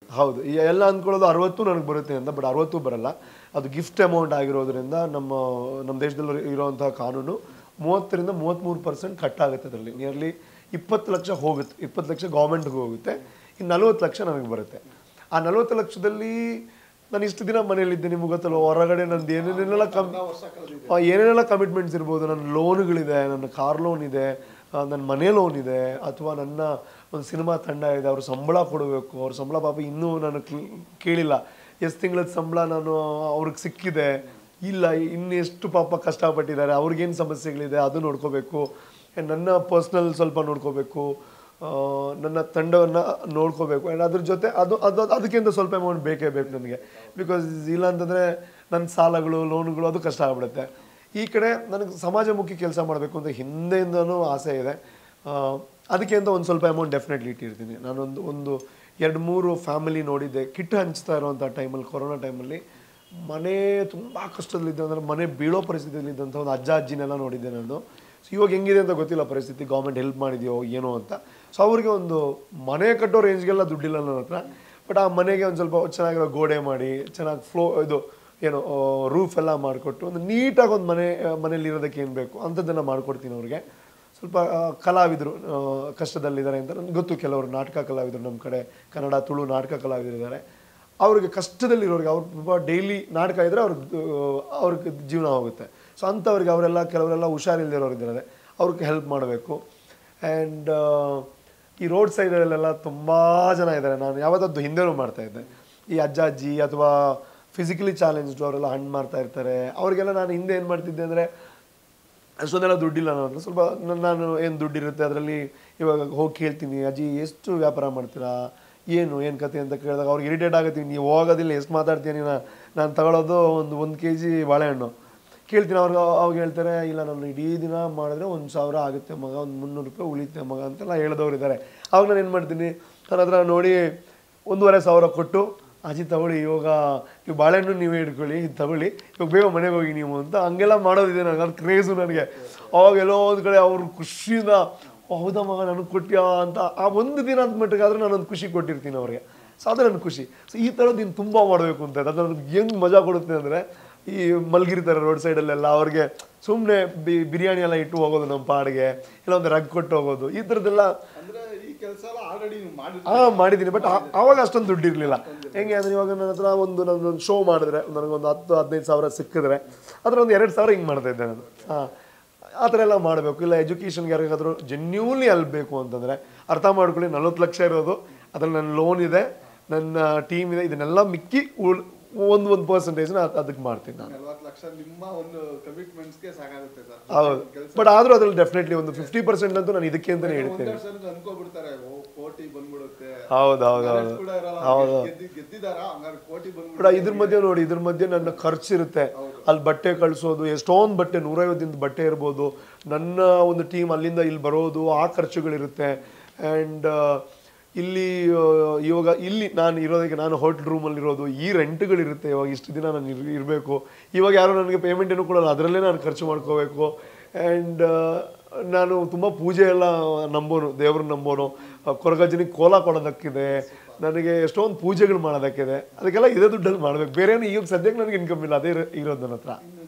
ಹೌದು ಈ ಎಲ್ಲ ಅಂದ್ಕೊಳ್ಳೋದು ಅರವತ್ತು ನನಗೆ ಬರುತ್ತೆ ಅಂತ ಬಟ್ ಅರವತ್ತು ಬರಲ್ಲ ಅದು ಗಿಫ್ಟ್ ಅಮೌಂಟ್ ಆಗಿರೋದ್ರಿಂದ ನಮ್ಮ ನಮ್ಮ ದೇಶದಲ್ಲಿ ಇರುವಂತಹ ಕಾನೂನು ಮೂವತ್ತರಿಂದ ಮೂವತ್ತ್ಮೂರು ಪರ್ಸೆಂಟ್ ಕಟ್ ಆಗುತ್ತೆ ಅದರಲ್ಲಿ ನಿಯರ್ಲಿ ಇಪ್ಪತ್ತು ಲಕ್ಷ ಹೋಗುತ್ತೆ ಇಪ್ಪತ್ತು ಲಕ್ಷ ಗೌರ್ಮೆಂಟ್ಗೆ ಹೋಗುತ್ತೆ ಇನ್ನು ನಲ್ವತ್ತು ಲಕ್ಷ ನನಗೆ ಬರುತ್ತೆ ಆ ನಲ್ವತ್ತು ಲಕ್ಷದಲ್ಲಿ ನಾನು ಇಷ್ಟು ದಿನ ಮನೇಲಿದ್ದೆ ನಿಮ್ಗೆ ಗೊತ್ತಲ್ಲ ಹೊರಗಡೆ ನಂದು ಏನೇನೆಲ್ಲ ಕಮ್ ಆ, ಏನೇನೆಲ್ಲ ಕಮಿಟ್ಮೆಂಟ್ಸ್ ಇರ್ಬೋದು ನನ್ನ ಲೋನ್ಗಳಿದೆ ನನ್ನ ಕಾರ್ ಲೋನ್ ಇದೆ ಆ, ನನ್ನ ಮನೆ ಲೋನ್ ಇದೆ ಅಥವಾ ನನ್ನ ಒಂದು ಸಿನಿಮಾ ತಂಡ ಇದೆ ಅವ್ರ ಸಂಬಳ ಕೊಡಬೇಕು ಅವ್ರ ಸಂಬಳ ಪಾಪ ಇನ್ನೂ ನಾನು ಕ್ಲಿ- ಕೇಳಿಲ್ಲ ಎಷ್ಟು ತಿಂಗಳದ ಸಂಬಳ ನಾನು ಅವ್ರಿಗೆ ಸಿಕ್ಕಿದೆ ಇಲ್ಲ ಇನ್ನು ಎಷ್ಟು ಪಾಪ ಕಷ್ಟಪಟ್ಟಿದ್ದಾರೆ ಅವ್ರಿಗೇನು ಸಮಸ್ಯೆಗಳಿದೆ ಅದು ನೋಡ್ಕೋಬೇಕು ನನ್ನ ಪರ್ಸ್ನಲ್ ಸ್ವಲ್ಪ ನೋಡ್ಕೋಬೇಕು ಆ, ನನ್ನ ತಂಡವನ್ನು ನೋಡ್ಕೋಬೇಕು ಆ್ಯಂಡ್ ಅದ್ರ ಜೊತೆ ಅದು ಅದು ಅದಕ್ಕಿಂತ ಸ್ವಲ್ಪ ಅಮೌಂಟ್ ಬೇಕೇ ಬೇಕು ನನಗೆ ಬಿಕಾಸ್ ಇಲ್ಲ ಅಂತಂದರೆ ನನ್ನ ಸಾಲಗಳು ಲೋನ್ಗಳು ಅದು ಕಷ್ಟ ಆಗ್ಬಿಡುತ್ತೆ ಈ ಕಡೆ ನನಗೆ ಸಮಾಜಮುಖಿ ಕೆಲಸ ಮಾಡಬೇಕು ಅಂತ ಹಿಂದೆಯಿಂದನೂ ಆಸೆ ಇದೆ ಆ, ಅದಕ್ಕೆ ಅಂತ ಒಂದು ಸ್ವಲ್ಪ ಅಮೌಂಟ್ ಡೆಫಿನೆಟ್ಲಿ ಇಟ್ಟಿರ್ತೀನಿ ನಾನೊಂದು ಒಂದು ಎರಡು ಮೂರು ಫ್ಯಾಮಿಲಿ ನೋಡಿದ್ದೆ ಕಿಟ್ ಹಂಚ್ತಾ ಇರೋವಂಥ ಟೈಮಲ್ಲಿ ಕೊರೋನಾ ಟೈಮಲ್ಲಿ ಮನೆ ತುಂಬ ಕಷ್ಟದಲ್ಲಿದ್ದೆ ಅಂದರೆ ಮನೆ ಬೀಳೋ ಪರಿಸ್ಥಿತಿಯಲ್ಲಿದ್ದಂಥ ಒಂದು ಅಜ್ಜ ಅಜ್ಜಿನೆಲ್ಲ ನೋಡಿದ್ದೆ ನಾನು ಸೊ ಇವಾಗ ಹೆಂಗಿದೆ ಅಂತ ಗೊತ್ತಿಲ್ಲ ಪರಿಸ್ಥಿತಿ ಗೌರ್ಮೆಂಟ್ ಹೆಲ್ಪ್ ಮಾಡಿದೆಯೋ ಏನೋ ಅಂತ ಸೊ ಅವ್ರಿಗೆ ಒಂದು ಮನೆ ಕಟ್ಟೋ ರೇಂಜ್ಗೆಲ್ಲ ದುಡ್ಡಿಲ್ಲ ನನ್ನ ಹತ್ರ ಬಟ್ ಆ ಮನೆಗೆ ಒಂದು ಸ್ವಲ್ಪ ಚೆನ್ನಾಗಿರೋ ಗೋಡೆ ಮಾಡಿ ಚೆನ್ನಾಗಿ ಫ್ಲೋ ಇದು ಏನು ರೂಫ್ ಎಲ್ಲ ಮಾಡಿಕೊಟ್ಟು ಒಂದು ನೀಟಾಗಿ ಒಂದು ಮನೆ ಮನೇಲಿ ಇರೋದಕ್ಕೆ ಏನು ಬೇಕು ಅಂಥದ್ದನ್ನು ಮಾಡ್ಕೊಡ್ತೀನಿ ಅವ್ರಿಗೆ ಸ್ವಲ್ಪ ಆ, ಕಲಾವಿದರು ಆ, ಕಷ್ಟದಲ್ಲಿದ್ದಾರೆ ಅಂತ ನನಗೆ ಗೊತ್ತು ಕೆಲವರು ನಾಟಕ ಕಲಾವಿದರು ನಮ್ಮ ಕಡೆ ಕನ್ನಡ ತುಳು ನಾಟಕ ಕಲಾವಿದರಿದ್ದಾರೆ ಅವ್ರಿಗೆ ಕಷ್ಟದಲ್ಲಿರೋರಿಗೆ ಅವ್ರು ತುಂಬ ಡೈಲಿ ನಾಟಕ ಇದ್ದರೆ ಅವ್ರಿಗೆ ಅವ್ರಿಗೆ ಜೀವನ ಹೋಗುತ್ತೆ ಸೊ ಅಂಥವ್ರಿಗೆ ಅವರೆಲ್ಲ ಕೆಲವರೆಲ್ಲ ಹುಷಾರಿಲ್ದಿರೋರು ಇದ್ದಾರೆ ಅವ್ರಿಗೆ ಹೆಲ್ಪ್ ಮಾಡಬೇಕು ಆ್ಯಂಡ್ ಈ ರೋಡ್ ಸೈಡಲ್ಲೆಲ್ಲ ತುಂಬ ಜನ ಇದ್ದಾರೆ ನಾನು ಯಾವತ್ತದ್ದು ಹಿಂದೆನೂ ಮಾಡ್ತಾ ಇದ್ದೆ ಈ ಅಜ್ಜ ಅಜ್ಜಿ ಅಥವಾ ಫಿಸಿಕಲಿ ಚಾಲೆಂಜ್ಡ್ ಅವರೆಲ್ಲ ಹಣ್ಣು ಮಾಡ್ತಾ ಇರ್ತಾರೆ ಅವರಿಗೆಲ್ಲ ನಾನು ಹಿಂದೆ ಏನು ಮಾಡ್ತಿದ್ದೆ ಅಂದರೆ ಅಷ್ಟೊಂದೆಲ್ಲ ದುಡ್ಡಿಲ್ಲ ನನ್ನ ಹತ್ರ ಸ್ವಲ್ಪ ನ- ನಾನು ಏನು ದುಡ್ಡಿರುತ್ತೆ ಅದರಲ್ಲಿ ಇವಾಗ ಹೋಗಿ ಕೇಳ್ತೀನಿ ಅಜ್ಜಿ ಎಷ್ಟು ವ್ಯಾಪಾರ ಮಾಡ್ತೀರಾ ಏನು ಏನು ಕತೆ ಅಂತ ಕೇಳಿದಾಗ ಅವ್ರಿಗೆ ಇರಿಟೇಟ್ ಆಗುತ್ತೆ ನೀವು ಹೋಗೋದಿಲ್ಲ ಎಷ್ಟು ಮಾತಾಡ್ತೀನಿ ನೀನು ನಾನು ತಗೊಳ್ಳೋದು ಒಂದು ಒಂದು ಕೆ ಜಿ ಬಾಳೆಹಣ್ಣು ಕೇಳ್ತೀನಿ ಅವ್ರಿಗೆ ಅವಾಗ ಹೇಳ್ತಾರೆ ಇಲ್ಲ ನಾನು ಇಡೀ ದಿನ ಮಾಡಿದ್ರೆ ಒಂದು ಸಾವಿರ ಆಗುತ್ತೆ ಮಗ ಒಂದು ಮುನ್ನೂರು ರೂಪಾಯಿ ಉಳಿತೆ ಮಗ ಅಂತೆಲ್ಲ ಹೇಳಿದವ್ರು ಇದ್ದಾರೆ ಅವಾಗ ನಾನು ಏನು ಮಾಡ್ತೀನಿ ನನ್ನ ಹತ್ರ ನೋಡಿ ಒಂದೂವರೆ ಸಾವಿರ ಕೊಟ್ಟು ಅಜ್ಜಿ ತಗೊಳ್ಳಿ ಇವಾಗ ನೀವು ಬಾಳೆಹಣ್ಣು ನೀವೇ ಇಟ್ಕೊಳ್ಳಿ ಇದು ತಗೊಳ್ಳಿ ಇವಾಗ ಬೇಗ ಮನೆಗೆ ಹೋಗಿ ನೀವು ಅಂತ ಹಂಗೆಲ್ಲ ಮಾಡೋದಿದೆ ನನಗೆ ಅದು ಕ್ರೇಜು ನನಗೆ ಅವಾಗ ಎಲ್ಲೋ ಒಂದು ಕಡೆ ಅವ್ರು ಖುಷಿಯಿಂದ "ಓ, ಹೌದಾ ಮಗ ನನಗೆ ಕೊಟ್ಟ್ಯಾ ಅಂತ ಆ ಒಂದು ದಿನ ಅಂತ ಮಟ್ಟಿಗಾದ್ರೆ ನಾನೊಂದು ಖುಷಿ ಕೊಟ್ಟಿರ್ತೀನಿ ಅವ್ರಿಗೆ ಸೊ ಅದು ನನ್ನ ಖುಷಿ ಸೊ ಈ ಥರದ್ದು ಇನ್ನು ತುಂಬ ಮಾಡಬೇಕು ಅಂತ ಇದೆ. ಅದು ನನಗೆ ಹೆಂಗೆ ಮಜಾ ಕೊಡುತ್ತೆ ಅಂದರೆ ಈ ಮಲಗಿರ್ತಾರೆ ರೋಡ್ ಸೈಡಲ್ಲೆಲ್ಲ ಅವ್ರಿಗೆ ಸುಮ್ಮನೆ ಬಿ ಬಿರಿಯಾನಿ ಎಲ್ಲ ಇಟ್ಟು ಹೋಗೋದು ನಮ್ಮ ಪಾಡಿಗೆ ಇಲ್ಲ ಒಂದು ರಗ್ ಕೊಟ್ಟು ಹೋಗೋದು ಈ ಥರದ್ದೆಲ್ಲ ಅಂದ್ರೆ ಈ ಕೆಲಸ ಎಲ್ಲ ಆಲ್ರೆಡಿ ನೀವು ಮಾಡಿ ಹಾ ಮಾಡಿದ್ದೀನಿ ಬಟ್ ಆವಾಗ ಅಷ್ಟೊಂದು ದುಡ್ಡು ಇರಲಿಲ್ಲ ಹೆಂಗೆ ಅಂದರೆ ಇವಾಗ ನನ್ನ ಹತ್ರ ಒಂದು ನನ್ನೊಂದು ಶೋ ಮಾಡಿದ್ರೆ ನನಗೊಂದು ಹತ್ತು ಹದಿನೈದು ಸಾವಿರ ಸಿಕ್ಕಿದ್ರೆ ಅದರ ಒಂದು ಎರಡು ಸಾವಿರ ಹಿಂಗೆ ಮಾಡ್ತಾ ಇದ್ದೆ ನಾನು ಹಾಂ ಆ ಥರ ಎಲ್ಲ ಮಾಡಬೇಕು ಇಲ್ಲ ಎಜುಕೇಷನ್ಗೆ ಯಾರಿಗಾದರೂ ಜೆನ್ಯೂನ್ಲಿ ಅಲ್ಲಿ ಬೇಕು ಅಂತಂದರೆ ಅರ್ಥ ಮಾಡ್ಕೊಳ್ಳಿ ನಲ್ವತ್ತು ಲಕ್ಷ ಇರೋದು ಅದ್ರಲ್ಲಿ ನನ್ನ ಲೋನ್ ಇದೆ ನನ್ನ ಟೀಮ್ ಇದೆ ಇದನ್ನೆಲ್ಲ ಮಿಕ್ಕಿ ಉಳ್ ಒಂದು ಒಂದು ಪರ್ಸೆಂಟೇಜ್ನ ಅದಕ್ಕೆ ಮಾಡ್ತೀನಿ ನಾನು ನಲ್ವತ್ತು ಲಕ್ಷ ನಿಮ್ಮ ಒಂದು ಕಮಿಟ್ಮೆಂಟ್ಸ್ಗೆ ಸಾಕಾಗುತ್ತೆ ಸರ್ ಹೌದು ಬಟ್ ಆದರೂ ಅದ್ರಲ್ಲಿ ಡೆಫಿನೆಟ್ಲಿ ಒಂದು ಫಿಫ್ಟಿ ಪರ್ಸೆಂಟ್ ಅಂತೂ ನಾನು ಇದಕ್ಕೆ ಅಂತಲೇ ಹೇಳ್ತೀನಿ ಒಂದೆರಡು ಸಲ ಅನ್ಕೋಬಿಡ್ತಾರೆ ಓ ಕೋಟಿ ಬಂದ್ಬಿಡುತ್ತೆ ಹೌದು ಹೌದು ಹೌದು ಕೂಡ ಇರಲ್ಲ ಹೌದು. ಗೆದ್ದಿ ಗೆದ್ದಿದಾರ ಹಂಗಾರೆ ಕೋಟಿ ಬಟ್ ಬಂದ್ಬಿಡುತ್ತೆ ಇದ್ರ ಮಧ್ಯೆ ನೋಡಿ ಇದ್ರ ಮಧ್ಯೆ ನನ್ನ ಖರ್ಚಿರುತ್ತೆ ಅಲ್ಲಿ ಬಟ್ಟೆ ಕಳಿಸೋದು ಎಷ್ಟೊಂದು ಬಟ್ಟೆ ನೂರೈವತ್ತು ದಿನದ ಬಟ್ಟೆ ಇರ್ಬೋದು ನನ್ನ ಒಂದು ಟೀಮ್ ಅಲ್ಲಿಂದ ಇಲ್ಲಿ ಬರೋದು ಆ ಖರ್ಚುಗಳಿರುತ್ತೆ ಆ್ಯಂಡ್ ಇಲ್ಲಿ ಆ, ಇವಾಗ ಇಲ್ಲಿ ನಾನು ಇರೋದಕ್ಕೆ ನಾನು ಹೋಟ್ಲ್ ರೂಮಲ್ಲಿ ಇರೋದು ಈ ರೆಂಟ್ಗಳಿರುತ್ತೆ ಇವಾಗ ಇಷ್ಟು ದಿನ ನಾನು ಇರ್ ಇರಬೇಕು ಇವಾಗ ಯಾರು ನನಗೆ ಪೇಮೆಂಟ್ ಏನೂ ಕೊಡಲ್ಲ ಅದರಲ್ಲೇ ನಾನು ಖರ್ಚು ಮಾಡ್ಕೋಬೇಕು ಆ್ಯಂಡ್ ನಾನು ತುಂಬ ಪೂಜೆ ಎಲ್ಲ ನಂಬೋನು ದೇವ್ರನ್ನ ನಂಬೋನು ಆ, ಕೊರಗಜ್ಜನಿಗೆ ಕೋಲ ಕೊಡೋದಕ್ಕಿದೆ ನನಗೆ ಎಷ್ಟೊಂದು ಪೂಜೆಗಳು ಮಾಡೋದಕ್ಕಿದೆ ಅದಕ್ಕೆಲ್ಲ ಇದೇ ದುಡ್ಡಲ್ಲಿ ಮಾಡ್ಬೇಕು ಬೇರೆ ಏನು ಈಗ ಸದ್ಯಕ್ಕೆ ನನಗೆ ಇನ್ಕಮ್ ಇಲ್ಲ ಅದೇ ಇರೋ- ಇರೋದು ನನ್ನ ಹತ್ರ ಇನ್ನು